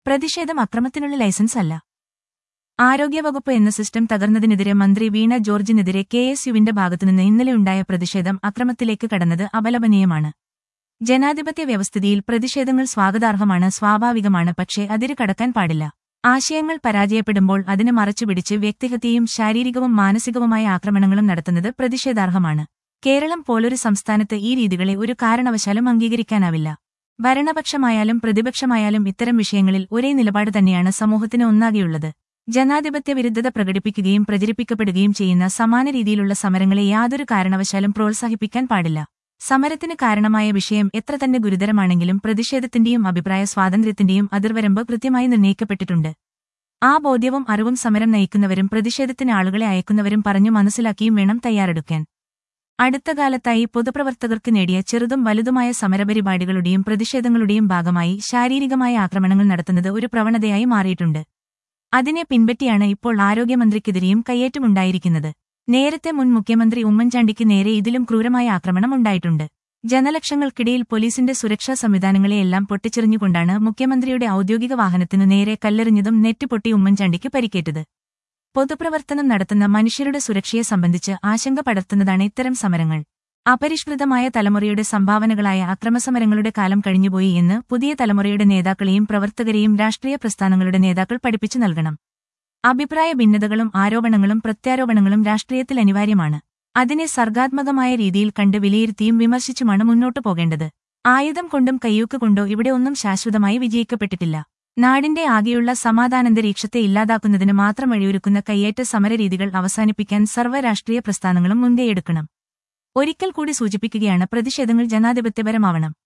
പ്രതിഷേധം അക്രമത്തിനുള്ള ലൈസൻസ് അല്ല ആരോഗ്യവകുപ്പ് എന്ന സിസ്റ്റം തകർന്നതിനെതിരെ മന്ത്രി വീണ ജോർജിനെതിരെ കെ എസ് യുവിന്റെ ഭാഗത്തുനിന്ന് ഇന്നലെയുണ്ടായ പ്രതിഷേധം അക്രമത്തിലേക്ക് കടന്നത് അപലപനീയമാണ് ജനാധിപത്യ വ്യവസ്ഥിതിയിൽ പ്രതിഷേധങ്ങൾ സ്വാഗതാർഹമാണ് സ്വാഭാവികമാണ് പക്ഷേ അതിര് കടക്കാൻ പാടില്ല ആശയങ്ങൾ പരാജയപ്പെടുമ്പോൾ അതിനെ മറച്ചുപിടിച്ച് വ്യക്തിഹത്യയും ശാരീരികവും മാനസികവുമായ ആക്രമണങ്ങളും നടത്തുന്നത് പ്രതിഷേധാർഹമാണ് കേരളം പോലൊരു സംസ്ഥാനത്ത് ഈ രീതികളെ ഒരു കാരണവശാലും അംഗീകരിക്കാനാവില്ല ഭരണപക്ഷമായാലും പ്രതിപക്ഷമായാലും ഇത്തരം വിഷയങ്ങളിൽ ഒരേ നിലപാട് തന്നെയാണ് സമൂഹത്തിന് ഒന്നാകെയുള്ളത് ജനാധിപത്യ വിരുദ്ധത പ്രകടിപ്പിക്കുകയും പ്രചരിപ്പിക്കപ്പെടുകയും ചെയ്യുന്ന സമാന രീതിയിലുള്ള സമരങ്ങളെ യാതൊരു കാരണവശാലും പ്രോത്സാഹിപ്പിക്കാൻ പാടില്ല സമരത്തിന് കാരണമായ വിഷയം എത്ര തന്നെ ഗുരുതരമാണെങ്കിലും പ്രതിഷേധത്തിന്റെയും അഭിപ്രായ സ്വാതന്ത്ര്യത്തിന്റെയും അതിർവരമ്പ് കൃത്യമായി നിർണ്ണയിക്കപ്പെട്ടിട്ടുണ്ട് ആ ബോധ്യവും അറിവും സമരം നയിക്കുന്നവരും പ്രതിഷേധത്തിന് ആളുകളെ അയക്കുന്നവരും പറഞ്ഞു മനസ്സിലാക്കിയും വേണം തയ്യാറെടുക്കാൻ അടുത്ത കാലത്തായി പൊതുപ്രവർത്തകർക്ക് നേടിയ ചെറുതും വലുതുമായ സമരപരിപാടികളുടെയും പ്രതിഷേധങ്ങളുടെയും ഭാഗമായി ശാരീരികമായ ആക്രമണങ്ങൾ നടത്തുന്നത് ഒരു പ്രവണതയായി മാറിയിട്ടുണ്ട് അതിനെ പിൻപറ്റിയാണ് ഇപ്പോൾ ആരോഗ്യമന്ത്രിക്കെതിരെയും കയ്യേറ്റമുണ്ടായിരിക്കുന്നത് നേരത്തെ മുൻ മുഖ്യമന്ത്രി ഉമ്മൻചാണ്ടിക്ക് നേരെ ഇതിലും ക്രൂരമായ ആക്രമണം ഉണ്ടായിട്ടുണ്ട് ജനലക്ഷങ്ങൾക്കിടയിൽ പോലീസിന്റെ സുരക്ഷാ സംവിധാനങ്ങളെയെല്ലാം പൊട്ടിച്ചെറിഞ്ഞുകൊണ്ടാണ് മുഖ്യമന്ത്രിയുടെ ഔദ്യോഗിക വാഹനത്തിനു നേരെ കല്ലെറിഞ്ഞതും നെറ്റുപൊട്ടി ഉമ്മൻചാണ്ടിക്ക് പരിക്കേറ്റത് പൊതുപ്രവർത്തനം നടത്തുന്ന മനുഷ്യരുടെ സുരക്ഷയെ സംബന്ധിച്ച് ആശങ്ക പടർത്തുന്നതാണ് ഇത്തരം സമരങ്ങൾ അപരിഷ്കൃതമായ തലമുറയുടെ സംഭാവനകളായ അക്രമസമരങ്ങളുടെ കാലം കഴിഞ്ഞുപോയി എന്ന് പുതിയ തലമുറയുടെ നേതാക്കളെയും പ്രവർത്തകരെയും രാഷ്ട്രീയ പ്രസ്ഥാനങ്ങളുടെ നേതാക്കൾ പഠിപ്പിച്ചു നൽകണം അഭിപ്രായ ഭിന്നതകളും ആരോപണങ്ങളും പ്രത്യാരോപണങ്ങളും രാഷ്ട്രീയത്തിൽ അനിവാര്യമാണ് അതിനെ സർഗാത്മകമായ രീതിയിൽ കണ്ട് വിലയിരുത്തിയും വിമർശിച്ചുമാണ് മുന്നോട്ടു പോകേണ്ടത് ആയുധം കൊണ്ടും കയ്യൂക്ക് കൊണ്ടോ ഇവിടെ ഒന്നും ശാശ്വതമായി വിജയിക്കപ്പെട്ടിട്ടില്ല നാടിന്റെ ആകെയുള്ള സമാധാനാന്തരീക്ഷത്തെ ഇല്ലാതാക്കുന്നതിന് മാത്രം വഴിയൊരുക്കുന്ന കയ്യേറ്റ സമരരീതികൾ അവസാനിപ്പിക്കാൻ സർവ്വ രാഷ്ട്രീയ പ്രസ്ഥാനങ്ങളും മുൻകൈയെടുക്കണം ഒരിക്കൽ കൂടി സൂചിപ്പിക്കുകയാണ് പ്രതിഷേധങ്ങൾ ജനാധിപത്യപരമാവണം